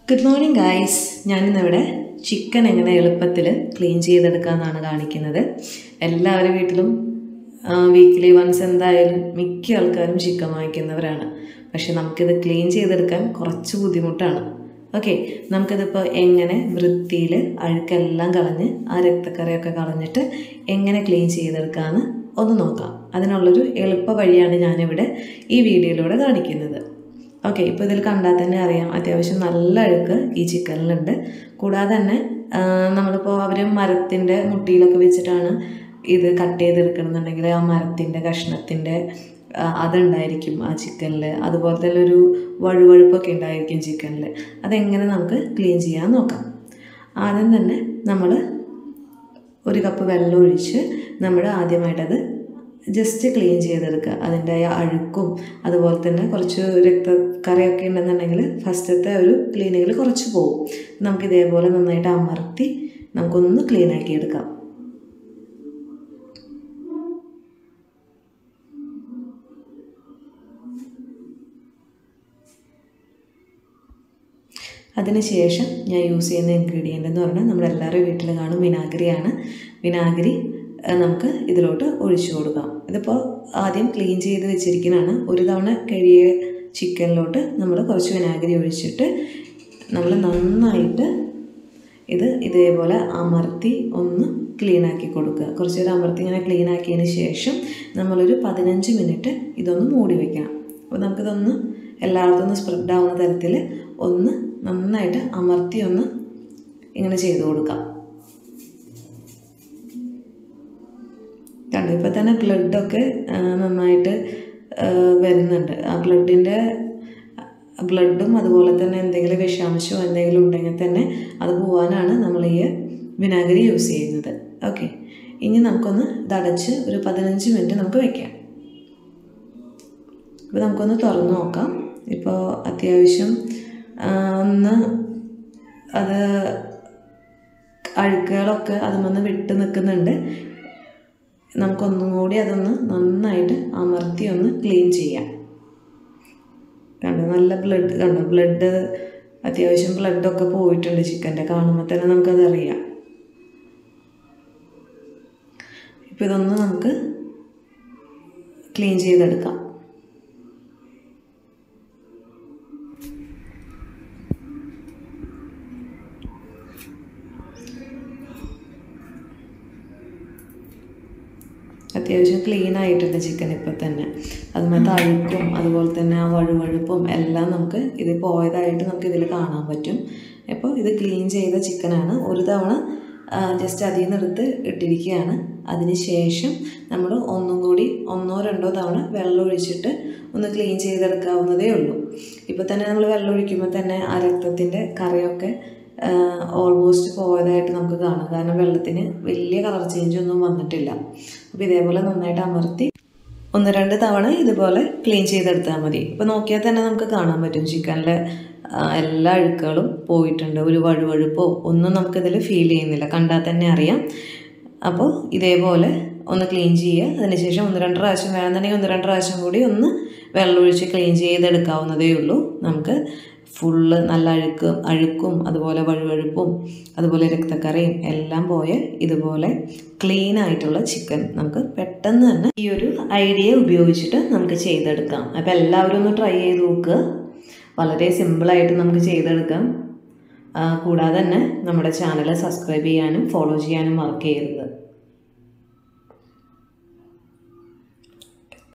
good morning guys ഞാനിന്നിവിടെ chicken എങ്ങനെ എളുപ്പത്തിൽ ക്ലീൻ ചെയ്തെടുക്കാമെന്നാണ് കാണിക്കുന്നത് എല്ലാവരുടെ വീട്ടിലും വീക്കിലി വൺസ് എന്തായാലും മിക്ക ആൾക്കാരും ചിക്കൻ വാങ്ങിക്കുന്നവരാണ് പക്ഷെ നമുക്കിത് ക്ലീൻ ചെയ്തെടുക്കാൻ കുറച്ച് ബുദ്ധിമുട്ടാണ് ഓക്കെ നമുക്കിതിപ്പോൾ എങ്ങനെ വൃത്തിയിൽ അഴുക്കെല്ലാം കളഞ്ഞ് ആ രക്തക്കറയൊക്കെ കളഞ്ഞിട്ട് എങ്ങനെ ക്ലീൻ ചെയ്തെടുക്കാമെന്ന് ഒന്ന് നോക്കാം അതിനുള്ളൊരു എളുപ്പ വഴിയാണ് ഞാനിവിടെ ഈ വീഡിയോയിലൂടെ കാണിക്കുന്നത് ഓക്കെ ഇപ്പോൾ ഇതിൽ കണ്ടാൽ തന്നെ അറിയാം അത്യാവശ്യം നല്ല അഴുക്ക് ഈ ചിക്കനിലുണ്ട് കൂടാതെ തന്നെ നമ്മളിപ്പോൾ അവർ മരത്തിൻ്റെ മുട്ടിയിലൊക്കെ വെച്ചിട്ടാണ് ഇത് കട്ട് ചെയ്തെടുക്കണമെന്നുണ്ടെങ്കിൽ ആ മരത്തിൻ്റെ കഷ്ണത്തിൻ്റെ അതുണ്ടായിരിക്കും ആ ചിക്കനിൽ അതുപോലെ തന്നെ ഒരു വഴുവഴുപ്പൊക്കെ ഉണ്ടായിരിക്കും ചിക്കനിൽ അതെങ്ങനെ നമുക്ക് ക്ലീൻ ചെയ്യാൻ നോക്കാം ആദ്യം തന്നെ നമ്മൾ ഒരു കപ്പ് വെള്ളം ഒഴിച്ച് നമ്മൾ ആദ്യമായിട്ടത് ജസ്റ്റ് ക്ലീൻ ചെയ്തെടുക്കുക അതിൻ്റെ അഴുക്കും അതുപോലെ തന്നെ കുറച്ച് രക്തക്കറയൊക്കെ ഉണ്ടെന്നുണ്ടെങ്കിൽ ഫസ്റ്റത്തെ ഒരു ക്ലീനിങ്ങിൽ കുറച്ച് പോകും നമുക്ക് ഇതേപോലെ നന്നായിട്ട് അമർത്തി നമുക്കൊന്ന് ക്ലീൻ ആക്കി എടുക്കാം അതിനുശേഷം ഞാൻ യൂസ് ചെയ്യുന്ന ഇൻഗ്രീഡിയൻ്റ് എന്ന് പറഞ്ഞാൽ നമ്മുടെ എല്ലാവരുടെ വീട്ടിൽ കാണും വിനാഗിരിയാണ് വിനാഗിരി നമുക്ക് ഇതിലോട്ട് ഒഴിച്ചു കൊടുക്കാം ഇതിപ്പോൾ ആദ്യം ക്ലീൻ ചെയ്ത് വെച്ചിരിക്കുന്നതാണ് ഒരു തവണ കഴിയ ചിക്കനിലോട്ട് നമ്മൾ കുറച്ച് വിനാഗിരി ഒഴിച്ചിട്ട് നമ്മൾ നന്നായിട്ട് ഇത് ഇതേപോലെ അമർത്തി ഒന്ന് ക്ലീൻ ആക്കി കൊടുക്കുക കുറച്ച് നേരം അമർത്തി ഇങ്ങനെ ക്ലീൻ ആക്കിയതിന് ശേഷം നമ്മളൊരു പതിനഞ്ച് മിനിറ്റ് ഇതൊന്ന് മൂടി വയ്ക്കണം അപ്പോൾ നമുക്കിതൊന്ന് എല്ലായിടത്തും ഒന്ന് സ്പ്രെഡ് ആവുന്ന തരത്തിൽ ഒന്ന് നന്നായിട്ട് അമർത്തി ഒന്ന് ഇങ്ങനെ ചെയ്ത് കൊടുക്കാം കണ്ടു ഇപ്പോൾ തന്നെ ബ്ലഡൊക്കെ നന്നായിട്ട് വരുന്നുണ്ട് ആ ബ്ലഡിൻ്റെ ബ്ലഡും അതുപോലെ തന്നെ എന്തെങ്കിലും വിഷാംശമോ എന്തെങ്കിലും ഉണ്ടെങ്കിൽ തന്നെ അത് പോകാനാണ് നമ്മൾ ഈ വിനാഗിരി യൂസ് ചെയ്യുന്നത് ഓക്കെ ഇനി നമുക്കൊന്ന് ഇതടച്ച് ഒരു പതിനഞ്ച് മിനിറ്റ് നമുക്ക് വെക്കാം ഇപ്പോൾ നമുക്കൊന്ന് തുറന്ന് നോക്കാം ഇപ്പോൾ അത്യാവശ്യം ഒന്ന് അത് അഴുക്കുകളൊക്കെ അതുമെന്ന് വിട്ട് നിൽക്കുന്നുണ്ട് നമുക്കൊന്നും കൂടി അതൊന്ന് നന്നായിട്ട് അമർത്തി ഒന്ന് ക്ലീൻ ചെയ്യാം കണ്ടു നല്ല ബ്ലഡ് കണ്ടു ബ്ലഡ് അത്യാവശ്യം ബ്ലഡൊക്കെ പോയിട്ടുണ്ട് ചിക്കൻ്റെ കാണുമ്പോൾ തന്നെ നമുക്കതറിയാം ഇപ്പം ഇതൊന്ന് നമുക്ക് ക്ലീൻ ചെയ്തെടുക്കാം അത്യാവശ്യം ക്ലീൻ ആയിട്ടുണ്ട് ചിക്കൻ ഇപ്പം തന്നെ അതുമാതിരി അഴുക്കും അതുപോലെ തന്നെ ആ വഴുവഴുപ്പും എല്ലാം നമുക്ക് ഇത് പോയതായിട്ട് നമുക്ക് ഇതിൽ കാണാൻ പറ്റും അപ്പോൾ ഇത് ക്ലീൻ ചെയ്ത ചിക്കനാണ് ഒരു തവണ ജസ്റ്റ് അതിൽ നിന്ന് എടുത്ത് ഇട്ടിരിക്കുകയാണ് അതിന് ശേഷം നമ്മൾ ഒന്നും കൂടി ഒന്നോ രണ്ടോ തവണ വെള്ളം ഒഴിച്ചിട്ട് ഒന്ന് ക്ലീൻ ചെയ്തെടുക്കാവുന്നതേ ഉള്ളൂ ഇപ്പോൾ തന്നെ നമ്മൾ വെള്ളം ഒഴിക്കുമ്പോൾ തന്നെ ആ രക്തത്തിൻ്റെ കറയൊക്കെ ഓൾമോസ്റ്റ് പോയതായിട്ട് നമുക്ക് കാണാം കാരണം വെള്ളത്തിന് വലിയ കളർ ചേഞ്ച് ഒന്നും വന്നിട്ടില്ല അപ്പോൾ ഇതേപോലെ നന്നായിട്ട് അമർത്തി ഒന്ന് രണ്ട് തവണ ഇതുപോലെ ക്ലീൻ ചെയ്തെടുത്താൽ മതി ഇപ്പോൾ നോക്കിയാൽ തന്നെ നമുക്ക് കാണാൻ പറ്റും ചിക്കനിലെ എല്ലാ അഴുക്കുകളും പോയിട്ടുണ്ട് ഒരു വഴുവഴുപ്പോ ഒന്നും നമുക്കിതിൽ ഫീൽ ചെയ്യുന്നില്ല കണ്ടാൽ തന്നെ അറിയാം അപ്പോൾ ഇതേപോലെ ഒന്ന് ക്ലീൻ ചെയ്യുക അതിനുശേഷം ഒന്ന് രണ്ട് പ്രാവശ്യം വേണമെന്നുണ്ടെങ്കിൽ ഒന്ന് രണ്ട് പ്രാവശ്യം കൂടി ഒന്ന് വെള്ളമൊഴിച്ച് ക്ലീൻ ചെയ്തെടുക്കാവുന്നതേ ഉള്ളൂ നമുക്ക് ഫുള്ള് നല്ല അഴുക്ക് അഴുക്കും അതുപോലെ വഴുവഴുപ്പും അതുപോലെ രക്തക്കറയും എല്ലാം പോയ ഇതുപോലെ ക്ലീൻ ആയിട്ടുള്ള ചിക്കൻ നമുക്ക് പെട്ടെന്ന് തന്നെ ഈ ഒരു ഐഡിയ ഉപയോഗിച്ചിട്ട് നമുക്ക് ചെയ്തെടുക്കാം അപ്പോൾ എല്ലാവരും ഒന്ന് ട്രൈ ചെയ്ത് നോക്കുക വളരെ സിമ്പിളായിട്ട് നമുക്ക് ചെയ്തെടുക്കാം കൂടാതെ തന്നെ നമ്മുടെ ചാനൽ സബ്സ്ക്രൈബ് ചെയ്യാനും ഫോളോ ചെയ്യാനും മറക്കരുത്